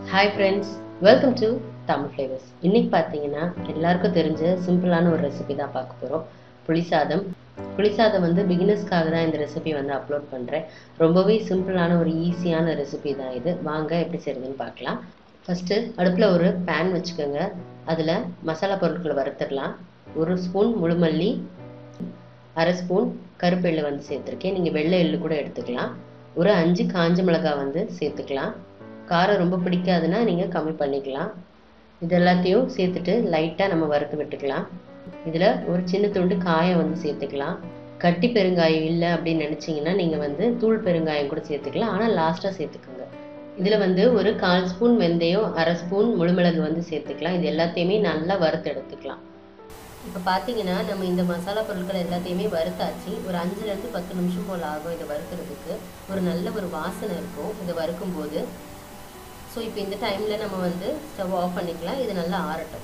hi friends welcome to Tamil Flavours இன்னைக்கு பார்த்தீங்கன்னா எல்லாருக்கும் தெரிஞ்ச சிம்பிளான ஒரு ரெசிபி தான் பார்க்க போகிறோம் புளிசாதம் புளிசாதம் வந்து பிகினர்ஸ்க்காக தான் இந்த ரெசிபி வந்து அப்லோட் பண்ணுறேன் ரொம்பவே சிம்பிளான ஒரு ஈஸியான ரெசிபி தான் இது வாங்க எப்படி செய்யுதுன்னு பார்க்கலாம் ஃபஸ்ட்டு அடுப்பில் ஒரு பேன் வச்சுக்கோங்க அதில் மசாலா பொருட்களை வறுத்துடலாம் ஒரு ஸ்பூன் முழுமல்லி அரை ஸ்பூன் கருப்பு எள்ளு வந்து சேர்த்துருக்கேன் நீங்கள் வெள்ளை எள்ளு கூட எடுத்துக்கலாம் ஒரு அஞ்சு காஞ்ச மிளகாய் வந்து சேர்த்துக்கலாம் காரம் ரொம்ப பிடிக்காதுன்னா நீங்கள் கம்மி பண்ணிக்கலாம் இது எல்லாத்தையும் சேர்த்துட்டு லைட்டாக நம்ம வறுத்து விட்டுக்கலாம் இதில் ஒரு சின்ன துண்டு காயம் வந்து சேர்த்துக்கலாம் கட்டி பெருங்காயம் இல்லை அப்படின்னு நினச்சிங்கன்னா நீங்கள் வந்து தூள் பெருங்காயம் கூட சேர்த்துக்கலாம் ஆனால் லாஸ்ட்டாக சேர்த்துக்கோங்க இதில் வந்து ஒரு கால் ஸ்பூன் வெந்தயம் அரை ஸ்பூன் முழுமிளகு வந்து சேர்த்துக்கலாம் இது எல்லாத்தையுமே நல்லா வறுத்து எடுத்துக்கலாம் இப்போ பார்த்தீங்கன்னா நம்ம இந்த மசாலா பொருட்கள் எல்லாத்தையுமே வறுத்தாச்சு ஒரு அஞ்சுலேருந்து பத்து நிமிஷம் போல் ஆகும் இதை வறுக்கிறதுக்கு ஒரு நல்ல ஒரு வாசனை இருக்கும் இதை வறுக்கும் போது ஸோ இப்போ இந்த டைமில் நம்ம வந்து ஸ்டவ் ஆஃப் பண்ணிக்கலாம் இது நல்லா ஆறட்டும்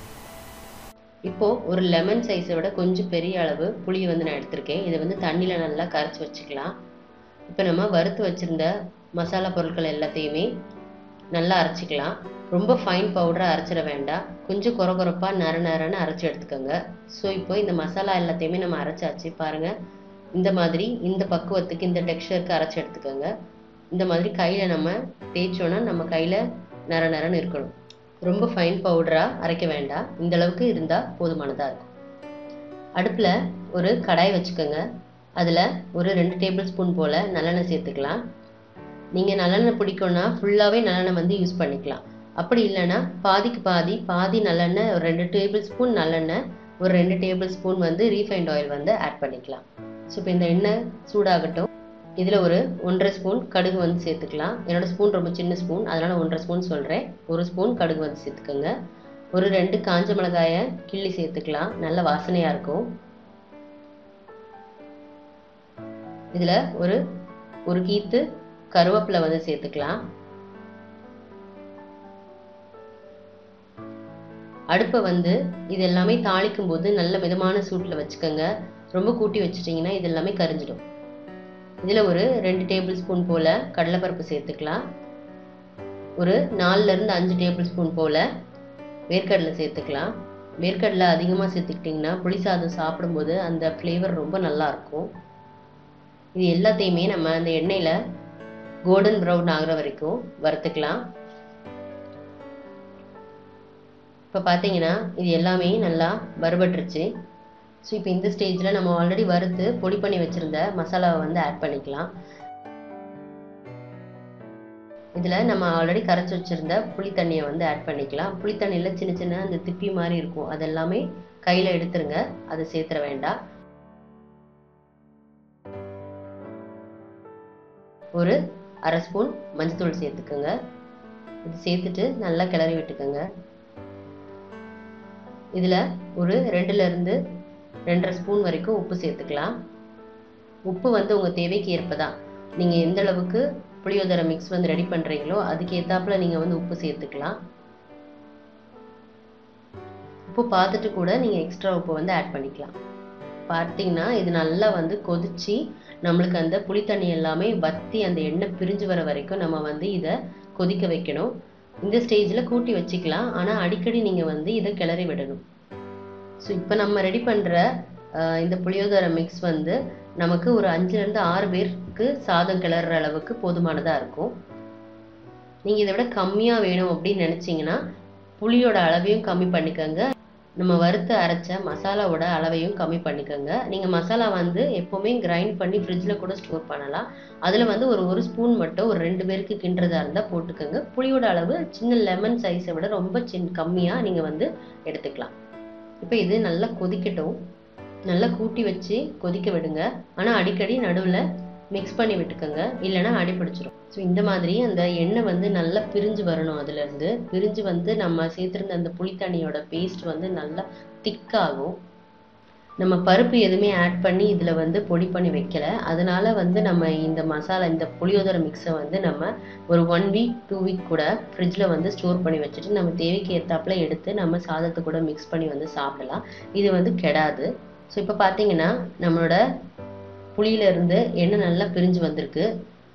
இப்போது ஒரு லெமன் சைஸை விட கொஞ்சம் பெரிய அளவு புளியை வந்து நான் எடுத்திருக்கேன் இதை வந்து தண்ணியில் நல்லா கரைச்சி வச்சுக்கலாம் இப்போ நம்ம வறுத்து வச்சுருந்த மசாலா பொருட்கள் எல்லாத்தையுமே நல்லா அரைச்சிக்கலாம் ரொம்ப ஃபைன் பவுடராக அரைச்சிட வேண்டாம் கொஞ்சம் குறை குறைப்பாக நர நரன்னு அரைச்சி எடுத்துக்கோங்க ஸோ இப்போ இந்த மசாலா எல்லாத்தையுமே நம்ம அரைச்சாச்சு பாருங்கள் இந்த மாதிரி இந்த பக்குவத்துக்கு இந்த டெக்ஸ்டருக்கு அரைச்சி எடுத்துக்கோங்க இந்த மாதிரி கையில் நம்ம தேய்ச்சோன்னா நம்ம கையில் நர நரன்னு இருக்கணும் ரொம்ப ஃபைன் பவுடராக அரைக்க வேண்டாம் இந்த அளவுக்கு இருந்தால் போதுமானதாக இருக்கும் அடுப்பில் ஒரு கடாய் வச்சுக்கோங்க அதில் ஒரு ரெண்டு டேபிள் ஸ்பூன் போல் நல்லெண்ணெய் சேர்த்துக்கலாம் நீங்கள் நல்லெண்ணெய் பிடிக்கும்னா ஃபுல்லாகவே நல்லெண்ணெய் வந்து யூஸ் பண்ணிக்கலாம் அப்படி இல்லைன்னா பாதிக்கு பாதி பாதி நல்லெண்ணெய் ஒரு ரெண்டு டேபிள் ஸ்பூன் நல்லெண்ணெய் ஒரு ரெண்டு டேபிள் ஸ்பூன் வந்து ரீஃபைண்ட் ஆயில் வந்து ஆட் பண்ணிக்கலாம் ஸோ இப்போ இந்த எண்ணெய் சூடாகட்டும் இதில் ஒரு ஒன்றரை ஸ்பூன் கடுகு வந்து சேர்த்துக்கலாம் என்னோடய ஸ்பூன் ரொம்ப சின்ன ஸ்பூன் அதனால் ஒன்றரை ஸ்பூன் சொல்கிறேன் ஒரு ஸ்பூன் கடுகு வந்து சேர்த்துக்கோங்க ஒரு ரெண்டு காஞ்ச மிளகாயை கிள்ளி சேர்த்துக்கலாம் நல்ல வாசனையாக இருக்கும் இதில் ஒரு ஒரு கீத்து கருவேப்பிலை வந்து சேர்த்துக்கலாம் அடுப்பை வந்து இது எல்லாமே தாளிக்கும் போது நல்ல மிதமான சூட்டில் வச்சுக்கோங்க ரொம்ப கூட்டி வச்சிட்டிங்கன்னா இது எல்லாமே கரிஞ்சிடும் இதில் ஒரு ரெண்டு டேபிள் ஸ்பூன் போல் கடலைப்பருப்பு சேர்த்துக்கலாம் ஒரு நாலுலேருந்து அஞ்சு டேபிள் ஸ்பூன் போல் வேர்க்கடலை சேர்த்துக்கலாம் வேர்க்கடலை அதிகமாக சேர்த்துக்கிட்டிங்கன்னா புளி சாதம் சாப்பிடும்போது அந்த ஃப்ளேவர் ரொம்ப நல்லாயிருக்கும் இது எல்லாத்தையுமே நம்ம அந்த எண்ணெயில் கோல்டன் ப்ரௌன் ஆகிற வரைக்கும் வறுத்துக்கலாம் இப்போ பார்த்தீங்கன்னா இது எல்லாமே நல்லா வறுபட்டுருச்சு ஸோ இப்போ இந்த ஸ்டேஜில் நம்ம ஆல்ரெடி வறுத்து பொடி பண்ணி வச்சுருந்த மசாலாவை வந்து ஆட் பண்ணிக்கலாம் இதில் நம்ம ஆல்ரெடி கரைச்சி வச்சுருந்த புளி தண்ணியை வந்து ஆட் பண்ணிக்கலாம் புளி தண்ணியில் சின்ன சின்ன அந்த திப்பி மாதிரி இருக்கும் அதெல்லாமே கையில் எடுத்துருங்க அதை சேர்த்துற வேண்டாம் ஒரு அரை ஸ்பூன் மஞ்சத்தூள் சேர்த்துக்கோங்க இது சேர்த்துட்டு நல்லா கிளறி விட்டுக்கோங்க இதில் ஒரு ரெண்டுலேருந்து ரெண்டரை ஸ்பூன் வரைக்கும் உப்பு சேர்த்துக்கலாம் உப்பு வந்து உங்கள் தேவைக்கு ஏற்ப தான் நீங்கள் எந்த அளவுக்கு புளியோதரை மிக்ஸ் வந்து ரெடி பண்ணுறீங்களோ அதுக்கு ஏற்றாப்புல நீங்கள் வந்து உப்பு சேர்த்துக்கலாம் உப்பு பார்த்துட்டு கூட நீங்கள் எக்ஸ்ட்ரா உப்பு வந்து ஆட் பண்ணிக்கலாம் பார்த்தீங்கன்னா இது நல்லா வந்து கொதிச்சு நம்மளுக்கு அந்த புளி தண்ணி எல்லாமே வத்தி அந்த எண்ணெய் பிரிஞ்சு வர வரைக்கும் நம்ம வந்து இதை கொதிக்க வைக்கணும் இந்த ஸ்டேஜில் கூட்டி வச்சுக்கலாம் ஆனால் அடிக்கடி நீங்கள் வந்து இதை கிளறி விடணும் ஸோ இப்போ நம்ம ரெடி பண்ணுற இந்த புளியோதரை மிக்ஸ் வந்து நமக்கு ஒரு அஞ்சுலேருந்து ஆறு பேருக்கு சாதம் கிளற அளவுக்கு போதுமானதாக இருக்கும் நீங்கள் இதை விட கம்மியாக வேணும் அப்படின்னு நினச்சிங்கன்னா புளியோட அளவையும் கம்மி பண்ணிக்கோங்க நம்ம வறுத்து அரைச்ச மசாலாவோட அளவையும் கம்மி பண்ணிக்கோங்க நீங்கள் மசாலா வந்து எப்போவுமே கிரைண்ட் பண்ணி ஃப்ரிட்ஜில் கூட ஸ்டோர் பண்ணலாம் அதில் வந்து ஒரு ஒரு ஸ்பூன் மட்டும் ஒரு ரெண்டு பேருக்கு கிண்டுறதா இருந்தால் போட்டுக்கோங்க புளியோட அளவு சின்ன லெமன் சைஸை விட ரொம்ப சின் கம்மியாக நீங்கள் வந்து எடுத்துக்கலாம் இப்போ இது நல்லா கொதிக்கட்டும் நல்லா கூட்டி வச்சு கொதிக்க விடுங்க ஆனால் அடிக்கடி நடுவில் மிக்ஸ் பண்ணி விட்டுக்கோங்க இல்லைன்னா அடி பிடிச்சிரும் ஸோ இந்த மாதிரி அந்த எண்ணெய் வந்து நல்லா பிரிஞ்சு வரணும் அதுலேருந்து பிரிஞ்சு வந்து நம்ம சேர்த்துருந்த அந்த புளித்தண்ணியோட பேஸ்ட் வந்து நல்லா திக்காகும் நம்ம பருப்பு எதுவுமே ஆட் பண்ணி இதில் வந்து பொடி பண்ணி வைக்கல அதனால வந்து நம்ம இந்த மசாலா இந்த புளியோதரை மிக்ஸை வந்து நம்ம ஒரு ஒன் வீக் டூ வீக் கூட ஃப்ரிட்ஜில் வந்து ஸ்டோர் பண்ணி வச்சுட்டு நம்ம தேவைக்கு ஏற்றாப்புல எடுத்து நம்ம சாதத்தை கூட மிக்ஸ் பண்ணி வந்து சாப்பிடலாம் இது வந்து கெடாது ஸோ இப்போ பார்த்தீங்கன்னா நம்மளோட புளியிலேருந்து எண்ணெய் நல்லா பிரிஞ்சு வந்திருக்கு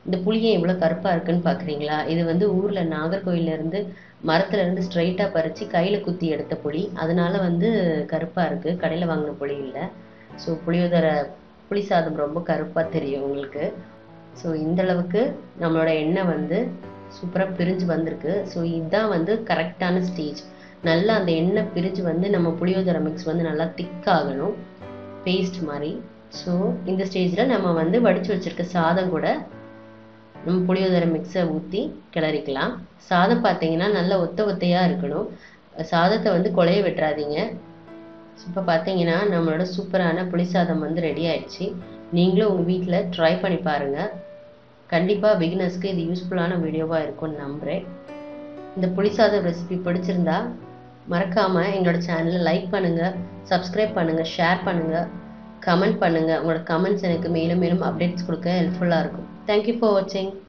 இந்த புளியை எவ்வளோ கருப்பாக இருக்குன்னு பார்க்குறீங்களா இது வந்து ஊரில் நாகர்கோயிலேருந்து மரத்துலேருந்து ஸ்ட்ரைட்டாக பறித்து கையில் குத்தி எடுத்த புளி அதனால வந்து கருப்பாக இருக்குது கடையில் வாங்கின புளி இல்லை ஸோ புளியோதரை புளி சாதம் ரொம்ப கருப்பாக தெரியும் உங்களுக்கு ஸோ இந்த அளவுக்கு நம்மளோட எண்ணெய் வந்து சூப்பராக பிரிஞ்சு வந்திருக்கு ஸோ இதுதான் வந்து கரெக்டான ஸ்டேஜ் நல்லா அந்த எண்ணெய் பிரிஞ்சு வந்து நம்ம புளியோதரை மிக்ஸ் வந்து நல்லா திக்காகணும் பேஸ்ட் மாதிரி ஸோ இந்த ஸ்டேஜில் நம்ம வந்து வடித்து வச்சுருக்க சாதம் கூட நம்ம புளியோதரை மிக்ஸை ஊற்றி கிளறிக்கலாம் சாதம் பார்த்தீங்கன்னா நல்லா ஒத்த ஒத்தையாக இருக்கணும் சாதத்தை வந்து குழைய விட்டுறாதீங்க இப்போ பார்த்தீங்கன்னா நம்மளோட சூப்பரான புளி சாதம் வந்து ரெடி ஆயிடுச்சு நீங்களும் உங்கள் வீட்டில் ட்ரை பண்ணி பாருங்கள் கண்டிப்பாக பிகினர்ஸ்க்கு இது யூஸ்ஃபுல்லான வீடியோவாக இருக்கும்னு நம்புகிறேன் இந்த புளி சாதம் ரெசிபி பிடிச்சிருந்தா மறக்காமல் எங்களோட சேனலை லைக் பண்ணுங்கள் சப்ஸ்கிரைப் பண்ணுங்கள் ஷேர் பண்ணுங்கள் கமெண்ட் பண்ணுங்கள் உங்களோட கமெண்ட்ஸ் எனக்கு மேலும் மேலும் அப்டேட்ஸ் கொடுக்க ஹெல்ப்ஃபுல்லாக இருக்கும் தேங்க்யூ ஃபார் வாட்சிங்